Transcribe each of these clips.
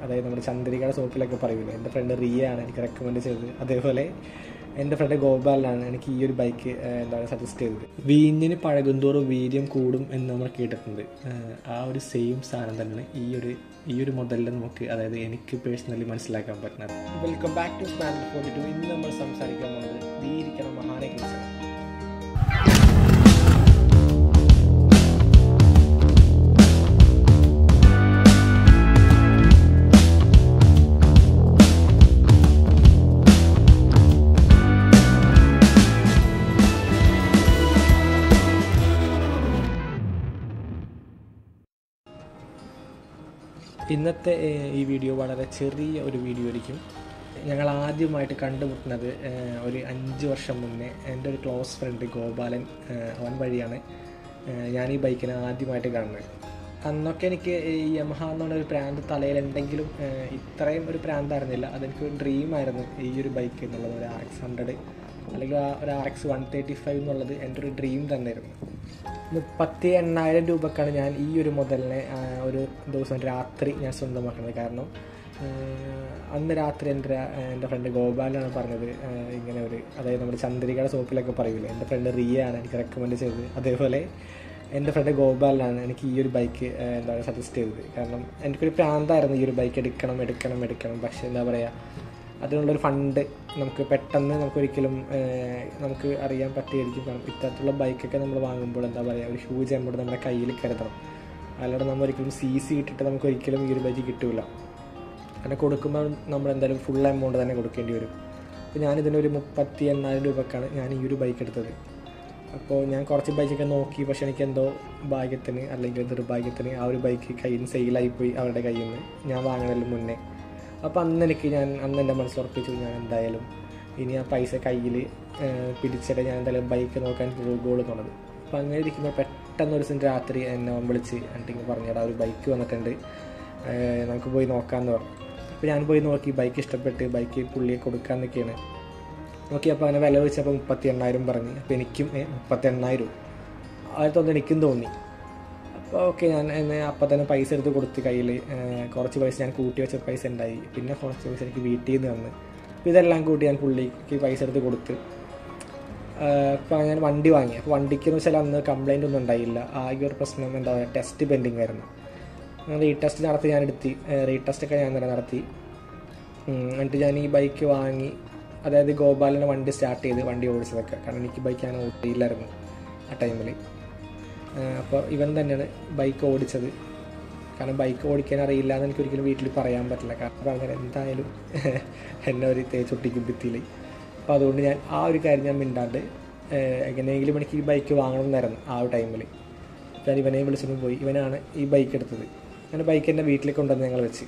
അതായത് നമ്മുടെ ചന്ദ്രികയുടെ സോപ്പിലൊക്കെ പറയൂലേ എൻ്റെ ഫ്രണ്ട് റിയ ആണ് എനിക്ക് റെക്കമെൻഡ് ചെയ്തത് അതേപോലെ എൻ്റെ ഫ്രണ്ട് ഗോപാലാണ് എനിക്ക് ഈ ഒരു ബൈക്ക് എന്താണ് സജസ്റ്റ് ചെയ്തത് വീഞ്ഞിന് പഴകുന്തോറും വീര്യം കൂടും എന്ന് നമ്മൾ കേട്ടിട്ടുണ്ട് ഏഹ് ആ ഒരു സെയിം സാധനം തന്നെയാണ് ഈ ഒരു ഈ ഒരു മുതലിൽ നമുക്ക് അതായത് എനിക്ക് പേഴ്സണലി മനസ്സിലാക്കാൻ പറ്റുന്നത് welcome back to span forty two ഇന്ന് നമ്മൾ സംസാരിക്കാൻ പോകുന്നത് വീരിക്കണം മഹാനെ കുറിച്ചാണ് ഇന്നത്തെ ഏഹ്, ഈ വീഡിയോ വളരെ ചെറിയ ഒരു വീഡിയോ ആയിരിക്കും ഞങ്ങൾ ആദ്യമായിട്ട് കണ്ടുമുട്ടുന്നത് ഏഹ്, ഒരു അഞ്ച് വർഷം മുന്നേ എൻ്റെ ഒരു ക്ലോസ് ഫ്രണ്ട് ഗോപാലൻ ഏഹ്, അവൻ വഴിയാണ് ഏഹ്, ഞാൻ ഈ ബൈക്കിനെ ആദ്യമായിട്ട് കാണുന്നത് അന്നൊക്കെ എനിക്ക് ഈ യമഹ എന്നുള്ള ഒരു പ്രാന്ത് തലയിലുണ്ടെങ്കിലും ഏഹ്, ഇത്രയും ഒരു പ്രാന്തായിരുന്നില്ല അതെനിക്ക് ഒരു ഡ്രീമായിരുന്നു ഈ ഒരു ബൈക്ക് എന്നുള്ളത് ഒരു ആർ എക്സ് ഹൺഡ്രഡ് അല്ലെങ്കിൽ ആ ഒരു R X one thirty five എന്നുള്ളത് എൻ്റെ ഒരു ഡ്രീം തന്നെയായിരുന്നു മുപ്പത്തി എണ്ണായിരം രൂപക്കാണ് ഞാൻ ഈ ഒരു മുതലിനെ ആ, ഒരു ദിവസം രാത്രി ഞാൻ സ്വന്തമാക്കുന്നത് കാരണം ആ, അന്ന് രാത്രി എൻ്റെ ര- എൻ്റെ ഫ്രണ്ട് ഗോപാലാണ് പറഞ്ഞത് ആ, ഇങ്ങനെ ഒരു അതായത് നമ്മുടെ ചന്ദ്രികയുടെ സോപ്പിലൊക്കെ പറയൂലേ എൻ്റെ ഫ്രണ്ട് റിയ ആണ് എനിക്ക് റെക്കമെൻഡ് ചെയ്തത് അതേപോലെ എൻ്റെ ഫ്രണ്ട് ഗോപാലാണ് എനിക്ക് ഈ ഒരു ബൈക്ക് എന്താണ് സജസ്റ്റ് ചെയ്തത് കാരണം എനിക്കൊരു പ്രാന്തായിരുന്നു ഈ ഒരു ബൈക്ക് എടുക്കണം എടുക്കണം എടുക്കണം പക്ഷേ എന്താ പറയുക അതിനുള്ളൊരു ഫണ്ട് നമുക്ക് പെട്ടെന്ന് നമുക്കൊരിക്കലും ഏഹ്, നമുക്ക് അറിയാൻ പറ്റിയായിരിക്കും കാരണം ഇത്തരത്തിലുള്ള ബൈക്കൊക്കെ നമ്മൾ വാങ്ങുമ്പോൾ എന്താ പറയുക ഒരു ഹ്യൂജ് എമൗണ്ട് നമ്മുടെ കയ്യിൽ കരുതണം അല്ലാതെ നമ്മൾ ഒരിക്കലും സി സി ഇട്ടിട്ട് നമുക്ക് ഒരിക്കലും ഈ ഒരു ബൈക്ക് കിട്ടില്ല അങ്ങനെ കൊടുക്കുമ്പോൾ നമ്മൾ എന്തായാലും ഫുൾ എമൗണ്ട് തന്നെ കൊടുക്കേണ്ടി വരും അപ്പോൾ ഞാനിതിനൊരു മുപ്പത്തി എണ്ണായിരം രൂപക്കാണ് ഞാൻ ഈ ഒരു ബൈക്ക് എടുത്തത് അപ്പോൾ ഞാൻ കുറച്ച് ബൈക്കൊക്കെ നോക്കി പക്ഷെ എനിക്ക് എന്തോ ഭാഗ്യത്തിന് അല്ലെങ്കിൽ നിർഭാഗ്യത്തിന് ആ ഒരു ബൈക്ക് കയ്യിൽ നിന്ന് സെയിലായിപ്പോയി അവരുടെ കയ്യിൽ നിന്ന് ഞാൻ വാങ്ങണതിന് മുന്നേ അപ്പോൾ അന്ന് എനിക്ക് ഞാൻ അന്ന് എൻ്റെ മനസ്സിലുറപ്പിച്ചു ഞാൻ എന്തായാലും ഇനി ആ പൈസ കയ്യിൽ പിടിച്ചിട്ട് ഞാൻ എന്തായാലും ബൈക്ക് നോക്കാൻ പോകുള്ളൂ എന്നുള്ളത് അപ്പോൾ അങ്ങനെ ഇരിക്കുമ്പോൾ പെട്ടെന്ന് ഒരു ദിവസം രാത്രി എന്നെ അവൻ വിളിച്ച് എന്നിട്ട് പറഞ്ഞടാ ഒരു ബൈക്ക് വന്നിട്ടുണ്ട് ഏഹ് നമുക്ക് പോയി നോക്കാമെന്ന് പറഞ്ഞു അപ്പോൾ ഞാൻ പോയി നോക്കി ബൈക്ക് ഇഷ്ടപ്പെട്ട് ബൈക്ക് പുള്ളിയെ കൊടുക്കാമെന്നൊക്കെയാണ് നോക്കി അപ്പോൾ അങ്ങനെ വില വെച്ചപ്പോൾ മുപ്പത്തി എണ്ണായിരം പറഞ്ഞ് അപ്പോൾ എനിക്കും ഏ, മുപ്പത്തി എണ്ണായിരം അത് തോന്നി എനിക്കും തോന്നി അപ്പോൾ ഓക്കെ ഞാൻ എന്നെ അപ്പം തന്നെ പൈസ എടുത്ത് കൊടുത്ത് കയ്യിൽ കുറച്ച് പൈസ ഞാൻ കൂട്ടി വെച്ച പൈസ ഉണ്ടായി പിന്നെ കുറച്ച് പൈസ എനിക്ക് വീട്ടിൽ നിന്ന് തന്ന് അപ്പോൾ ഇതെല്ലാം കൂട്ടി ഞാൻ പുള്ളിക്ക് പൈസ എടുത്ത് കൊടുത്ത് അപ്പോൾ ഞാൻ വണ്ടി വാങ്ങി അപ്പോൾ വണ്ടിക്ക് എന്ന് വെച്ചാൽ അന്ന് കംപ്ലൈൻ്റ് ഒന്നും ഉണ്ടായില്ല ആകെ ഒരു പ്രശ്നം എന്താ പറയുക ടെസ്റ്റ് പെൻഡിങ് ആയിരുന്നു റീടെസ്റ്റ് നടത്തി ഞാൻ എടുത്തി റീടെസ്റ്റ് ഒക്കെ ഞാൻ തന്നെ നടത്തി ഉം, എന്നിട്ട് ഞാൻ ഈ ബൈക്ക് വാങ്ങി അതായത് ഗോപാലിനെ വണ്ടി സ്റ്റാർട്ട് ചെയ്ത് വണ്ടി ഓടിച്ചതൊക്കെ കാരണം എനിക്ക് ബൈക്ക് ഞാൻ ഓടിയില്ലായിരുന്നു ആ ടൈമിൽ അപ്പോൾ ഇവൻ തന്നെയാണ് ബൈക്ക് ഓടിച്ചത് കാരണം ബൈക്ക് ഓടിക്കാൻ അറിയില്ല എന്ന് എനിക്ക് ഒരിക്കലും വീട്ടിൽ പറയാൻ പറ്റില്ല കാരണം അങ്ങനെ എന്തായാലും എന്നെ ഒരു തേച്ചൊട്ടിക്കും ഭിത്തിയിൽ അപ്പോൾ അതുകൊണ്ട് ഞാൻ ആ ഒരു കാര്യം ഞാൻ മിണ്ടാണ്ട് ഏഹ്, എങ്ങനെയെങ്കിലും എനിക്ക് ഈ ബൈക്ക് വാങ്ങണം എന്നായിരുന്നു ആ ഒരു ടൈമിൽ ഞാൻ ഇവനെ വിളിച്ചിട്ട് പോയി ഇവനാണ് ഈ ബൈക്ക് എടുത്തത് അങ്ങനെ ബൈക്ക് എൻ്റെ വീട്ടിലേക്ക് കൊണ്ടുവന്ന് ഞങ്ങൾ വെച്ച്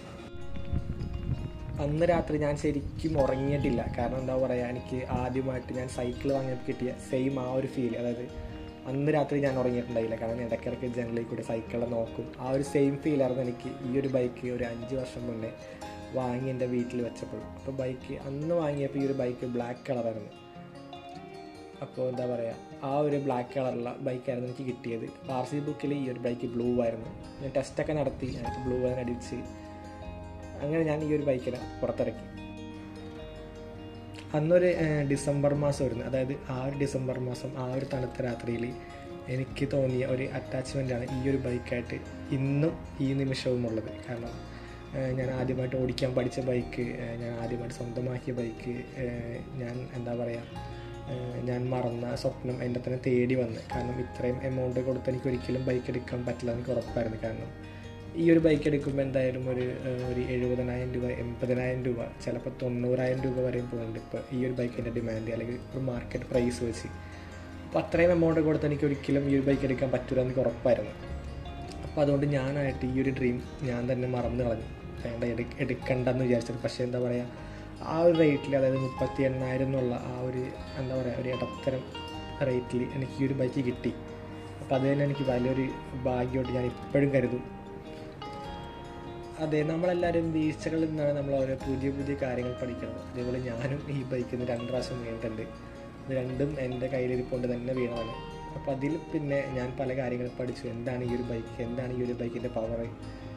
അന്ന് രാത്രി ഞാൻ ശരിക്കും ഉറങ്ങിയിട്ടില്ല കാരണം എന്താ പറയുക എനിക്ക് ആദ്യമായിട്ട് ഞാൻ സൈക്കിൾ വാങ്ങിയപ്പോൾ കിട്ടിയ സെയിം ആ ഒരു ഫീൽ അതായത് അന്ന് രാത്രി ഞാൻ ഉറങ്ങിയിട്ടുണ്ടായില്ല കാരണം ഇടയ്ക്കിടയ്ക്ക് ജനലിൽ കൂടി സൈക്കിളെ നോക്കും ആ ഒരു സെയിം ഫീലായിരുന്നു എനിക്ക് ഈ ഒരു ബൈക്ക് ഒരു അഞ്ച് വർഷം മുന്നേ വാങ്ങി എൻ്റെ വീട്ടിൽ വെച്ചപ്പോൾ അപ്പോൾ ബൈക്ക് അന്ന് വാങ്ങിയപ്പോൾ ഈ ഒരു ബൈക്ക് ബ്ലാക്ക് കളറായിരുന്നു അപ്പോൾ എന്താ പറയുക ആ ഒരു ബ്ലാക്ക് കളറുള്ള ബൈക്കായിരുന്നു എനിക്ക് കിട്ടിയത് ആർ സി ബുക്കിൽ ഈ ഒരു ബൈക്ക് ബ്ലൂ ആയിരുന്നു ഞാൻ ടെസ്റ്റൊക്കെ നടത്തി എനിക്ക് ബ്ലൂ അതിന് അടിച്ച് അങ്ങനെ ഞാൻ ഈ ഒരു ബൈക്കിനെ പുറത്തിറക്കി അന്നൊരു ഏഹ്, ഡിസംബർ മാസമായിരുന്നു അതായത് ആ ഒരു ഡിസംബർ മാസം ആ ഒരു തണുത്ത രാത്രിയിൽ എനിക്ക് തോന്നിയ ഒരു അറ്റാച്ച്മെൻ്റാണ് ഈ ഒരു ബൈക്കായിട്ട് ഇന്നും ഈ നിമിഷവും ഉള്ളത് കാരണം ഏഹ്, ഞാൻ ആദ്യമായിട്ട് ഓടിക്കാൻ പഠിച്ച ബൈക്ക് ഏഹ്, ഞാൻ ആദ്യമായിട്ട് സ്വന്തമാക്കിയ ബൈക്ക് ഏഹ്, ഞാൻ എന്താ പറയുക ഏഹ്, ഞാൻ മറന്ന സ്വപ്നം എൻ്റെ തന്നെ തേടി വന്ന് കാരണം ഇത്രയും എമൗണ്ട് കൊടുത്ത് എനിക്ക് ഒരിക്കലും ബൈക്ക് എടുക്കാൻ പറ്റില്ല എന്ന് എനിക്ക് ഉറപ്പായിരുന്നു കാരണം ഈ ഒരു ബൈക്ക് എടുക്കുമ്പോൾ എന്തായാലും ഒരു ഏഹ്, ഒരു എഴുപതിനായിരം രൂപ എൺപതിനായിരം രൂപ ചിലപ്പോൾ തൊണ്ണൂറായിരം രൂപ വരെയും പോകുന്നുണ്ട് ഇപ്പോൾ ഈ ഒരു ബൈക്കിൻ്റെ ഡിമാൻഡ് അല്ലെങ്കിൽ ഒരു മാർക്കറ്റ് പ്രൈസ് വെച്ച് അപ്പോൾ അത്രയും എമൗണ്ട് കൊടുത്ത് എനിക്ക് ഒരിക്കലും ഈ ഒരു ബൈക്ക് എടുക്കാൻ പറ്റില്ല എന്ന് എനിക്ക് ഉറപ്പായിരുന്നു അപ്പോൾ അതുകൊണ്ട് ഞാനായിട്ട് ഈ ഒരു ഡ്രീം ഞാൻ തന്നെ മറന്നു കളഞ്ഞു വേണ്ട എടു എടുക്കണ്ടെന്ന് വിചാരിച്ചത് പക്ഷേ എന്താ പറയുക ആ ഒരു റേറ്റിൽ അതായത് മുപ്പത്തി എണ്ണായിരം എന്നുള്ള ആ ഒരു എന്താ പറയുക ഒരു ഇടത്തരം റേറ്റിൽ എനിക്ക് ഈ ഒരു ബൈക്ക് കിട്ടി അപ്പോൾ അത് തന്നെ എനിക്ക് വലിയൊരു ഭാഗ്യമായിട്ട് ഞാൻ ഇപ്പോഴും കരുതും അതെ നമ്മളെല്ലാവരും വീഴ്ചകളിൽ നിന്നാണ് നമ്മൾ ഓരോ പുതിയ പുതിയ കാര്യങ്ങൾ പഠിക്കുന്നത് അതേപോലെ ഞാനും ഈ ബൈക്കിൽ നിന്ന് രണ്ട് പ്രാവശ്യം വീണിട്ടുണ്ട് ഇത് രണ്ടും എൻ്റെ കയ്യിലിരിപ്പുകൊണ്ട് തന്നെ വീണതാണ് അപ്പോൾ അതിൽ പിന്നെ ഞാൻ പല കാര്യങ്ങൾ പഠിച്ചു എന്താണ് ഈ ഒരു ബൈക്ക് എന്താണ് ഈ ഒരു ബൈക്കിൻ്റെ പവർ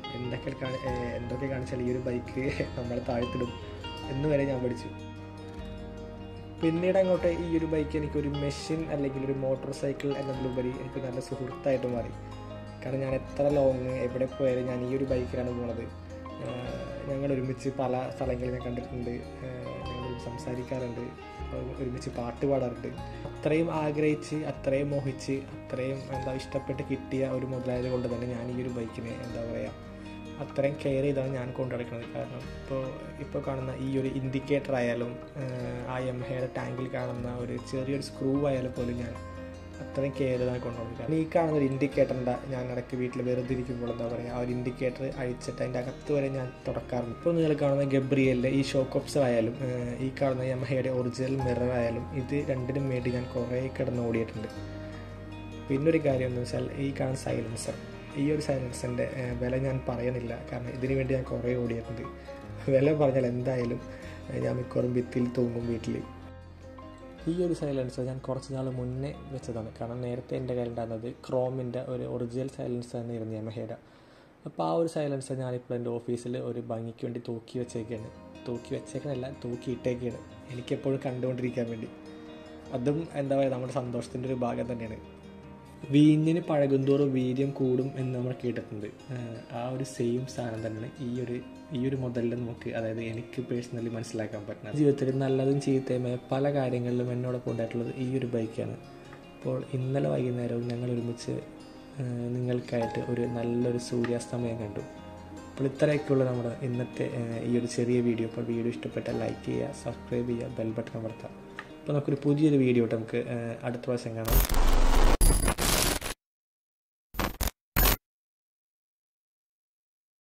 എന്തൊക്കെ കാണി ഏഹ് എന്തൊക്കെ കാണിച്ചാൽ ഈ ഒരു ബൈക്ക് നമ്മളെ താഴ്ത്തിടും എന്ന് വരെ ഞാൻ പഠിച്ചു പിന്നീട് അങ്ങോട്ട് ഈ ഒരു ബൈക്ക് എനിക്കൊരു മെഷീൻ അല്ലെങ്കിൽ ഒരു മോട്ടോർ സൈക്കിൾ എന്നതിലുപരി എനിക്ക് നല്ല സുഹൃത്തായിട്ട് മാറി കാരണം ഞാൻ എത്ര ലോങ് എവിടെ പോയാലും ഞാൻ ഈ ഒരു ബൈക്കിലാണ് പോണത് ആഹ് ഞങ്ങൾ ഒരുമിച്ച് പല സ്ഥലങ്ങളിൽ ഞാൻ കണ്ടിട്ടുണ്ട് ആഹ് ഞങ്ങൾ ഒരുമിച്ച് സംസാരിക്കാറുണ്ട് ഒരു- ഒരുമിച്ച് പാട്ട് പാടാറുണ്ട് അത്രയും ആഗ്രഹിച്ച് അത്രയും മോഹിച്ച് അത്രയും എന്താ ഇഷ്ടപ്പെട്ട് കിട്ടിയ ഒരു മുതലായത് കൊണ്ട് തന്നെ ഞാൻ ഈ ഒരു ബൈക്കിനെ എന്താ പറയുക അത്രയും കെയർ ചെയ്താണ് ഞാൻ കൊണ്ടു നടക്കുന്നത് കാരണം ഇപ്പോൾ ഇപ്പോൾ കാണുന്ന ഈ ഒരു ഇൻഡിക്കേറ്റർ ആയാലും ആഹ് ആ എംഹയുടെ ടാങ്കിൽ കാണുന്ന ഒരു ചെറിയൊരു സ്ക്രൂ ആയാലും പോലും ഞാൻ അത്രയും കെയർ ചെയ്താണ് കൊണ്ടുപോകുന്നത് കാരണം ഈ കാണുന്ന ഒരു ഇൻഡിക്കേറ്ററിൻ്റെ ഞാൻ ഇടയ്ക്ക് വീട്ടിൽ വെറുതെ ഇരിക്കുമ്പോൾ എന്താ പറയുക ആ ഒരു ഇൻഡിക്കേറ്റർ അഴിച്ചിട്ട് അതിൻ്റെ അകത്ത് വരെ ഞാൻ തുറക്കാറുണ്ട് ഇപ്പോൾ നിങ്ങൾ കാണുന്ന ഗബ്രിയലിൻ്റെ ഈ ഷോക്ക് ഓപ്സർ ആയാലും ആഹ് ഈ കാണുന്ന യമഹയുടെ ഒറിജിനൽ മിറർ ആയാലും ഇത് രണ്ടിനും വേണ്ടി ഞാൻ കുറേ കിടന്ന് ഓടിയിട്ടുണ്ട് പിന്നൊരു കാര്യം എന്ന് വെച്ചാൽ ഈ കാണുന്ന സൈലൻസർ ഈ ഒരു സൈലൻസറിൻ്റെ വില ഞാൻ പറയുന്നില്ല കാരണം ഇതിനു വേണ്ടി ഞാൻ കുറേ ഓടിയിട്ടുണ്ട് വില പറഞ്ഞാൽ എന്തായാലും ഏഹ് ഞാൻ മിക്കവാറും ഭിത്തിയിൽ തൂങ്ങും വീട്ടിൽ ഈ ഒരു സൈലൻസർ ഞാൻ കുറച്ച് നാൾ മുന്നേ വെച്ചതാണ് കാരണം നേരത്തെ എൻ്റെ കയ്യിലുണ്ടായിരുന്നത് ക്രോമിൻ്റെ ഒരു ഒറിജിനൽ സൈലൻസർ തന്നെയായിരുന്നു യമഹയുടെ അപ്പോൾ ആ ഒരു സൈലൻസർ ഞാനിപ്പോൾ എൻ്റെ ഓഫീസിൽ ഒരു ഭംഗിക്ക് വേണ്ടി തൂക്കി വെച്ചേക്കാണ് തൂക്കി വെച്ചേക്കണല്ല തൂക്കി ഇട്ടേക്കാണ് എനിക്കെപ്പോഴും കണ്ടുകൊണ്ടിരിക്കാൻ വേണ്ടി അതും എന്താ പറയുക നമ്മുടെ സന്തോഷത്തിൻ്റെ ഒരു ഭാഗം തന്നെയാണ് വീഞ്ഞിന് പഴകുന്തോറും വീര്യം കൂടും എന്ന് നമ്മൾ കേട്ടിട്ടുണ്ട് ആഹ് ആ ഒരു സെയിം സാധനം തന്നെയാണ് ഈ ഒരു ഈ ഒരു മുതലിൽ നമുക്ക് അതായത് എനിക്ക് പേഴ്സണലി മനസ്സിലാക്കാൻ പറ്റുന്നത് ജീവിതത്തിൽ നല്ലതും ചീത്തയുമായ പല കാര്യങ്ങളിലും എന്നോടൊപ്പം ഉണ്ടായിട്ടുള്ളത് ഈ ഒരു ബൈക്കാണ് അപ്പോൾ ഇന്നലെ വൈകുന്നേരവും ഞങ്ങൾ ഒരുമിച്ച് ആഹ് നിങ്ങൾക്കായിട്ട് ഒരു നല്ലൊരു സൂര്യാസ്തമയം കണ്ടു അപ്പോൾ ഇത്രയൊക്കെയുള്ള നമ്മുടെ ഇന്നത്തെ ആഹ് ഈ ഒരു ചെറിയ വീഡിയോ അപ്പോൾ വീഡിയോ ഇഷ്ടപ്പെട്ടാൽ ലൈക്ക് ചെയ്യുക സബ്സ്ക്രൈബ് ചെയ്യുക ബെൽ ബട്ടൺ അമർത്തുക അപ്പോൾ നമുക്കൊരു പുതിയൊരു വീഡിയോ ആയിട്ട് നമുക്ക് ആഹ് അടുത്ത പ്രാവശ്യം കാണാം